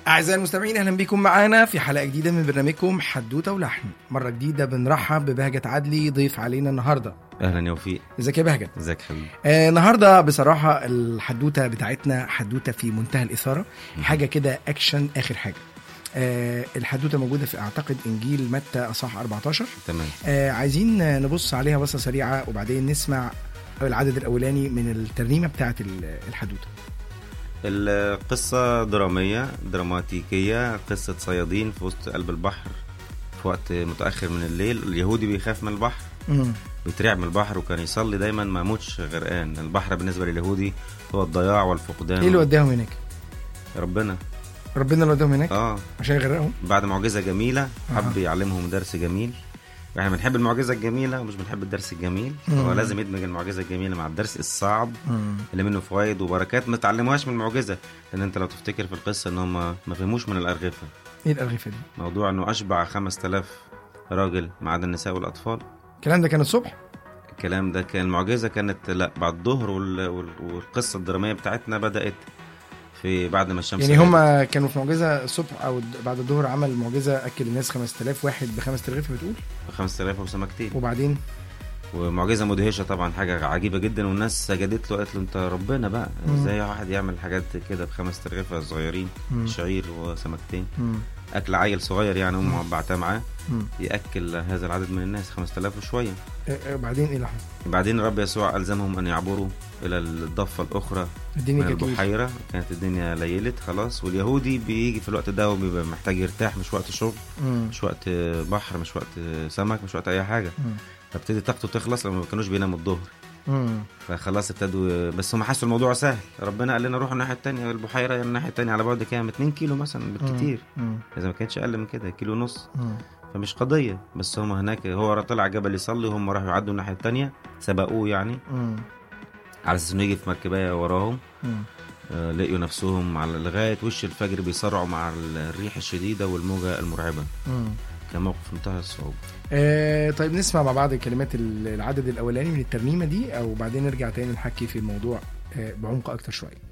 أعزائي المستمعين أهلا بكم معانا في حلقة جديدة من برنامجكم حدوتة ولحن مرة جديدة بنرحب ببهجت عدلي ضيف علينا النهاردة اهلا يا وفيق ازيك يا بهجت ازيك حبيبي آه النهاردة بصراحة الحدوتة بتاعتنا حدوتة في منتهى الإثارة حاجة كده أكشن آخر حاجة آه الحدوتة موجودة في أعتقد إنجيل متى أصح 14 تمام آه عايزين نبص عليها بصة سريعة وبعدين نسمع العدد الأولاني من الترنيمة بتاعت ال- الحدوتة القصة درامية دراماتيكية قصة صيادين في وسط قلب البحر في وقت متأخر من الليل اليهودي بيخاف من البحر مم. بيترعب من البحر وكان يصلي دايما ما يموتش غرقان البحر بالنسبة لليهودي هو الضياع والفقدان إيه اللي وداهم هناك؟ ربنا ربنا اللي وداهم هناك اه عشان يغرقهم بعد معجزة جميلة حب أها. يعلمهم درس جميل احنا بنحب المعجزة الجميلة ومش بنحب الدرس الجميل مم. هو لازم يدمج المعجزة الجميلة مع الدرس الصعب مم. اللي منه فوائد وبركات ما تعلموهاش من المعجزه لان انت لو تفتكر في القصه ان هم ما فهموش من الارغفه إيه الأرغفة دي؟ موضوع انه اشبع 5000 راجل ما عدا النساء والاطفال الكلام ده كان الصبح؟ الكلام ده كان المعجزه كانت لا بعد الظهر وال... وال... والقصه الدراميه بتاعتنا بدات في بعد ما الشمس يعني غابت. هم كانوا في معجزه الصبح او الد- بعد الظهر عمل معجزه اكل الناس 5000 واحد ب 5000 بتقول 5000 وسمكتين وبعدين ومعجزه مدهشه طبعا حاجه عجيبه جدا والناس سجدت له قالت له انت ربنا بقى مم. ازاي واحد يعمل حاجات كده بخمس ترغيفه صغيرين مم. شعير وسمكتين مم. اكل عيل صغير يعني امه بعتها معاه مم. ياكل هذا العدد من الناس 5000 وشويه آه، آه، بعدين ايه اللي حصل؟ بعدين الرب يسوع الزمهم ان يعبروا الى الضفه الاخرى الدنيا من كانت ليل. البحيره كانت الدنيا ليلت خلاص واليهودي بيجي في الوقت ده وبيبقى محتاج يرتاح مش وقت شغل مم. مش وقت بحر مش وقت سمك مش وقت اي حاجه مم. فابتدي طاقته تخلص لما ما كانوش بيناموا الظهر مم. فخلاص ابتدوا بس هم حسوا الموضوع سهل ربنا قال لنا روحوا الناحيه الثانيه البحيره يعني الناحيه الثانيه على بعد كام 2 كيلو مثلا بالكتير مم. اذا ما كانتش اقل من كده كيلو ونص مم. فمش قضيه بس هم هناك هو طلع جبل يصلي وهم راحوا يعدوا الناحيه الثانيه سبقوه يعني مم. على اساس انه يجي في مركبايه وراهم مم. آه، لقيوا نفسهم على لغايه وش الفجر بيصارعوا مع الريح الشديده والموجه المرعبه مم. كان موقف منتهى الصعوبه آه طيب نسمع مع بعض كلمات ال- العدد الاولاني من الترنيمه دي او بعدين نرجع تاني نحكي في الموضوع آه بعمق اكتر شويه